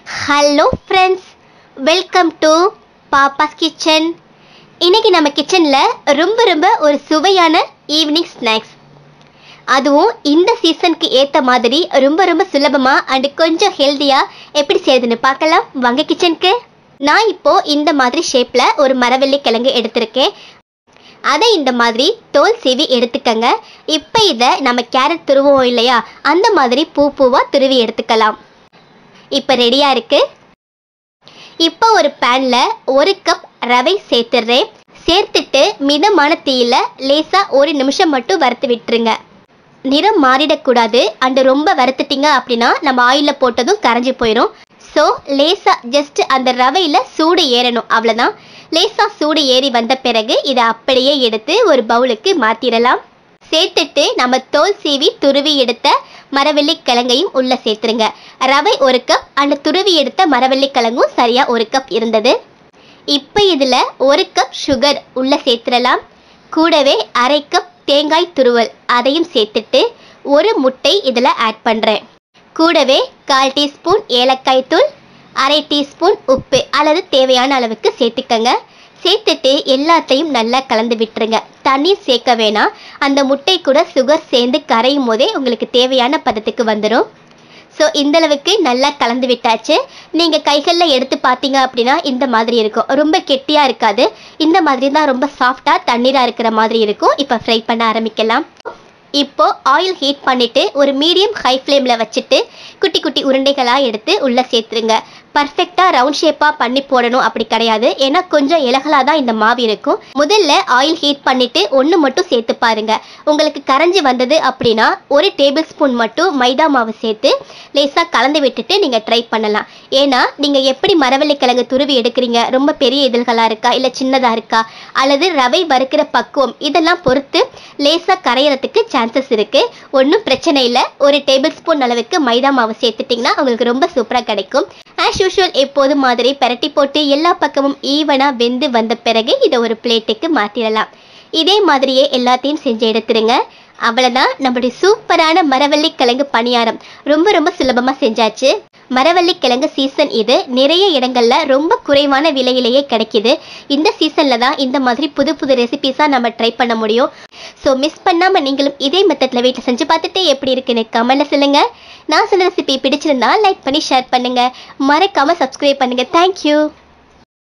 hello friends welcome to Pappa's kitchen இன்னைக்கு நம்ம கிச்சனில் ரொம்ப ரொம்ப ஒரு சுவையான ஈவினிங் ஸ்நாக்ஸ் அதுவும் இந்த சீசனுக்கு ஏற்ற மாதிரி ரொம்ப ரொம்ப சுலபமாக அண்ட் கொஞ்சம் ஹெல்த்தியாக எப்படி செய்யுதுன்னு பார்க்கலாம் வாங்க கிச்சனுக்கு நான் இப்போ இந்த மாதிரி ஷேப்பில் ஒரு மரவள்ளி கிழங்கு எடுத்திருக்கேன் அதை இந்த மாதிரி தோல் சீவி எடுத்துக்கங்க இப்போ இதை நம்ம கேரட் துருவோம் இல்லையா அந்த மாதிரி பூ பூவாக துருவி எடுத்துக்கலாம் இப்போ ரெடியாக இருக்கு இப்போ ஒரு பேனில் ஒரு கப் ரவை சேர்த்துடுறேன் சேர்த்துட்டு மிதமான தீயில லேசாக ஒரு நிமிஷம் மட்டும் வறுத்து விட்டுருங்க நிறம் மாறிடக்கூடாது அண்ட் ரொம்ப வறுத்துட்டீங்க அப்படின்னா நம்ம ஆயிலில் போட்டதும் கரைஞ்சி போயிடும் ஸோ லேசாக ஜஸ்ட் அந்த ரவையில் சூடு ஏறணும் அவ்வளோதான் லேசாக சூடு ஏறி வந்த பிறகு இதை அப்படியே எடுத்து ஒரு பவுலுக்கு மாற்றிடலாம் சேர்த்துட்டு நம்ம தோல் சீவி துருவி எடுத்த மரவள்ளி கிழங்கையும் உள்ள சேர்த்துருங்க ரவை ஒரு கப் அண்ட் துருவி எடுத்த மரவள்ளி கிழங்கும் சரியா ஒரு கப் இருந்தது இப்போ இதில் ஒரு கப் சுகர் உள்ள சேர்த்துடலாம் கூடவே அரை கப் தேங்காய் துருவல் அதையும் சேர்த்துட்டு ஒரு முட்டை இதில் ஆட் பண்ணுறேன் கூடவே கால் டீஸ்பூன் ஏலக்காய் தூள் அரை டீஸ்பூன் உப்பு அல்லது தேவையான அளவுக்கு சேர்த்துக்கங்க சேர்த்துட்டு எல்லாத்தையும் நல்லா கலந்து விட்டுருங்க தண்ணீர் சேர்க்க வேணாம் அந்த முட்டை கூட சுகர் சேர்ந்து கரையும் போதே உங்களுக்கு தேவையான பதத்துக்கு வந்துடும் ஸோ இந்த அளவுக்கு நல்லா கலந்து விட்டாச்சு நீங்கள் கைகளில் எடுத்து பார்த்தீங்க அப்படின்னா இந்த மாதிரி இருக்கும் ரொம்ப கெட்டியாக இருக்காது இந்த மாதிரி தான் ரொம்ப சாஃப்டாக தண்ணீராக இருக்கிற மாதிரி இருக்கும் இப்போ ஃப்ரை பண்ண ஆரம்பிக்கலாம் இப்போ ஆயில் ஹீட் பண்ணிட்டு ஒரு மீடியம் ஹை ஃப்ளேமில் வச்சுட்டு குட்டி குட்டி உருண்டைகளாக எடுத்து உள்ளே சேர்த்துருங்க பர்ஃபெக்டாக ரவுண்ட் ஷேப்பாக பண்ணி போடணும் அப்படி கிடையாது ஏன்னா கொஞ்சம் இலகலாக தான் இந்த மாவு இருக்கும் முதல்ல ஆயில் ஹீட் பண்ணிட்டு ஒன்று மட்டும் சேர்த்து பாருங்க உங்களுக்கு கரைஞ்சி வந்தது அப்படின்னா ஒரு டேபிள் ஸ்பூன் மட்டும் மைதா மாவு சேர்த்து லேசாக கலந்து விட்டுட்டு நீங்கள் ட்ரை பண்ணலாம் ஏன்னா நீங்கள் எப்படி மரவள்ளி கிழங்கு துருவி எடுக்கிறீங்க ரொம்ப பெரிய இதழ்களாக இருக்கா இல்லை சின்னதாக இருக்கா அல்லது ரவை வறுக்கிற பக்குவம் இதெல்லாம் பொறுத்து லேசாக கரையிறதுக்கு சான்சஸ் இருக்குது ஒன்றும் பிரச்சனை இல்லை ஒரு டேபிள் ஸ்பூன் அளவுக்கு மைதா மாவு சேர்த்துட்டிங்கன்னா உங்களுக்கு ரொம்ப சூப்பராக கிடைக்கும் ஆஸ் யூஷுவல் எப்போது மாதிரி பெரட்டி போட்டு எல்லா பக்கமும் ஈவனாக வெந்து வந்த பிறகு இதை ஒரு பிளேட்டுக்கு மாற்றிடலாம் இதே மாதிரியே எல்லாத்தையும் செஞ்சு எடுத்துருங்க அவ்வளோதான் நம்மளுடைய சூப்பரான மரவள்ளி கிழங்கு பணியாரம் ரொம்ப ரொம்ப சுலபமாக செஞ்சாச்சு மரவள்ளி கிழங்கு சீசன் இது நிறைய இடங்கள்ல ரொம்ப குறைவான விலையிலேயே கிடைக்குது இந்த சீசனில் தான் இந்த மாதிரி புது புது ரெசிபிஸாக நம்ம ட்ரை பண்ண முடியும் ஸோ மிஸ் பண்ணாமல் நீங்களும் இதே மெத்தடில் வீட்டில் செஞ்சு பார்த்துட்டு எப்படி இருக்குன்னு கமெண்ட்ல சொல்லுங்க நான் சொன்ன ரெசிபி பிடிச்சிருந்தா லைக் பண்ணி ஷேர் பண்ணுங்க மறக்காம சப்ஸ்கிரைப் பண்ணுங்க தேங்க்யூ